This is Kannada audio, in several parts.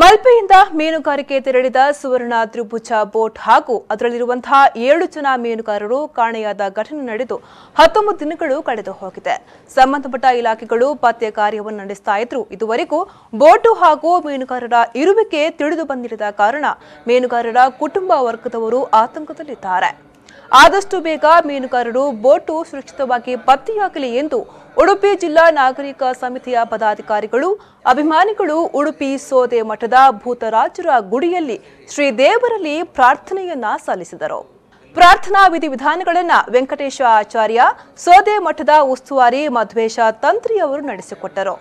ಮಲ್ಪೆಯಿಂದ ಮೀನುಗಾರಿಕೆ ತೆರಳಿದ ಸುವರ್ಣ ತ್ರಿಭುಜ ಬೋಟ್ ಹಾಗೂ ಅದರಲ್ಲಿರುವಂತಹ ಏಳು ಜನ ಮೀನುಗಾರರು ಕಾಣೆಯಾದ ಘಟನೆ ನಡೆದು ಹತ್ತೊಂಬತ್ತು ದಿನಗಳು ಕಳೆದು ಹೋಗಿದೆ ಸಂಬಂಧಪಟ್ಟ ಇಲಾಖೆಗಳು ಪತ್ತೆ ಕಾರ್ಯವನ್ನು ನಡೆಸ್ತಾ ಇದ್ರು ಇದುವರೆಗೂ ಬೋಟು ಹಾಗೂ ಮೀನುಗಾರರ ಇರುವಿಕೆ ತಿಳಿದು ಬಂದಿರದ ಕಾರಣ ಮೀನುಗಾರರ ಕುಟುಂಬ ವರ್ಗದವರು ಆತಂಕದಲ್ಲಿದ್ದಾರೆ ಆದಷ್ಟು ಬೇಗ ಮೀನುಗಾರರು ಬೋಟು ಸುರಕ್ಷಿತವಾಗಿ ಪತ್ತೆಯಾಗಲಿ ಎಂದು ಉಡುಪಿ ಜಿಲ್ಲಾ ನಾಗರಿಕ ಸಮಿತಿಯ ಪದಾಧಿಕಾರಿಗಳು ಅಭಿಮಾನಿಗಳು ಉಡುಪಿ ಸೋದೆ ಮಠದ ಭೂತರಾಜರ ಗುಡಿಯಲ್ಲಿ ಶ್ರೀದೇವರಲ್ಲಿ ಪ್ರಾರ್ಥನೆಯನ್ನ ಸಲ್ಲಿಸಿದರು ಪ್ರಾರ್ಥನಾ ವಿಧಿವಿಧಾನಗಳನ್ನ ವೆಂಕಟೇಶ ಆಚಾರ್ಯ ಸೋದೆ ಮಠದ ಉಸ್ತುವಾರಿ ಮಧ್ವೇಶ ತಂತ್ರಿ ಅವರು ನಡೆಸಿಕೊಟ್ಟರು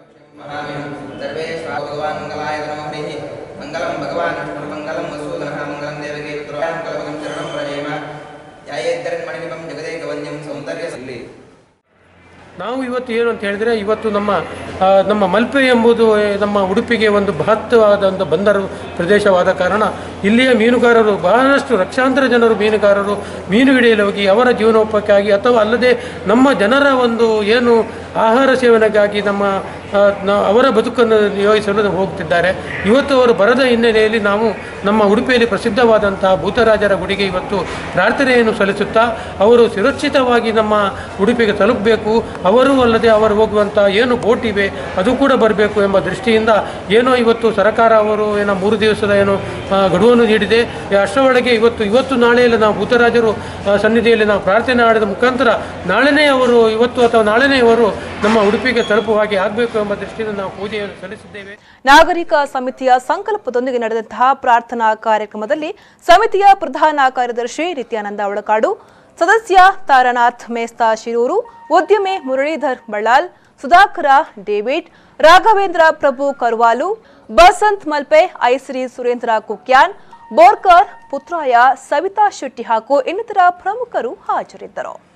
सर्वे भगवान् मङ्गलाय नमः हरिः मङ्गलं भगवान् विष्णुर्मङ्गलं वसूदनः मङ्गलं देवकी पुत्राय मङ्गलपदं शरणं प्रजेम ध्यायेद्धरन्मणिनिपं जगदेकवन्यं सौन्दर्यसल्ली ನಾವು ಇವತ್ತು ಏನು ಅಂತ ಹೇಳಿದರೆ ಇವತ್ತು ನಮ್ಮ ಆ, ನಮ್ಮ ಮಲ್ಪೆ ಎಂಬುದು ಏ, ನಮ್ಮ ಉಡುಪಿಗೆ ಒಂದು ಮಹತ್ವವಾದ ಒಂದು ಬಂದರು ಪ್ರದೇಶವಾದ ಕಾರಣ ಇಲ್ಲಿಯ ಮೀನುಗಾರರು ಬಹಳಷ್ಟು ಲಕ್ಷಾಂತರ ಜನರು ಮೀನುಗಾರರು ಮೀನು ಹಿಡಿಯಲು ಹೋಗಿ ಅವರ ಜೀವನೋಪಕ್ಕಾಗಿ ಅಥವಾ ಅಲ್ಲದೆ ನಮ್ಮ ಜನರ ಒಂದು ಏನು ಆಹಾರ ಸೇವನೆಗಾಗಿ ನಮ್ಮ ಆ, ನ- ಅವರ ಬದುಕನ್ನು ನಿಯೋಜಿಸಲು ಹೋಗ್ತಿದ್ದಾರೆ ಇವತ್ತು ಅವರು ಬರದ ಹಿನ್ನೆಲೆಯಲ್ಲಿ ನಾವು ನಮ್ಮ ಉಡುಪಿಯಲ್ಲಿ ಪ್ರಸಿದ್ಧವಾದಂತಹ ಭೂತರಾಜರ ಗುಡಿಗೆ ಇವತ್ತು ಪ್ರಾರ್ಥನೆಯನ್ನು ಸಲ್ಲಿಸುತ್ತಾ ಅವರು ಸುರಕ್ಷಿತವಾಗಿ ನಮ್ಮ ಉಡುಪಿಗೆ ತಲುಪಬೇಕು ಅವರು ಅಲ್ಲದೆ ಅವರು ಹೋಗುವಂಥ ಏನು ಬೋಟ್ ಇವೆ ಅದು ಕೂಡ ಬರಬೇಕು ಎಂಬ ದೃಷ್ಟಿಯಿಂದ ಏನೋ ಇವತ್ತು ಸರ್ಕಾರ ಅವರು ಏನೋ ಮೂರು ದಿವಸದ ಏನು ಆ, ಗಡುವನ್ನು ನೀಡಿದೆ ಅಷ್ಟರೊಳಗೆ ಇವತ್ತು ಇವತ್ತು ನಾಳೆಯಲ್ಲಿ ನಾವು ಭೂತರಾಜರು ಆ, ಸನ್ನಿಧಿಯಲ್ಲಿ ನಾವು ಪ್ರಾರ್ಥನೆ ಮಾಡಿದ ಮುಖಾಂತರ ನಾಳೆನೇ ಅವರು ಇವತ್ತು ಅಥವಾ ನಾಳೆನೇ ಅವರು ನಮ್ಮ ಉಡುಪಿಗೆ ತಲುಪುವ ಹಾಗೆ ಆಗಬೇಕು ಎಂಬ ದೃಷ್ಟಿಯಿಂದ ನಾವು ಪೂಜೆಯನ್ನು ಸಲ್ಲಿಸಿದ್ದೇವೆ ನಾಗರಿಕ ಸಮಿತಿಯ ಸಂಕಲ್ಪದೊಂದಿಗೆ ನಡೆದಂತಹ ಪ್ರಾರ್ಥನಾ ಕಾರ್ಯಕ್ರಮದಲ್ಲಿ ಸಮಿತಿಯ ಪ್ರಧಾನ ಕಾರ್ಯದರ್ಶಿ ನಿತ್ಯಾನಂದ ಒಳಕಾಡು ಸದಸ್ಯ ತಾರಾನಾಥ್ ಮೇಸ್ತಾ ಶಿರೂರು ಉದ್ಯಮಿ ಮುರಳೀಧರ್ ಬಳ್ಳಾಲ್ ಸುಧಾಕರ ಡೇವಿಡ್ ರಾಘವೇಂದ್ರ ಪ್ರಭು ಕರ್ವಾಲು ಬಸಂತ್ ಮಲ್ಪೆ ಐಶ್ರೀ ಸುರೇಂದ್ರ ಕುಕ್ಯಾನ್ ಬೋರ್ಕರ್ ಪುತ್ರಾಯ ಸವಿತಾ ಶೆಟ್ಟಿ ಹಾಗೂ ಇನ್ನಿತರ ಪ್ರಮುಖರು ಹಾಜರಿದ್ದರು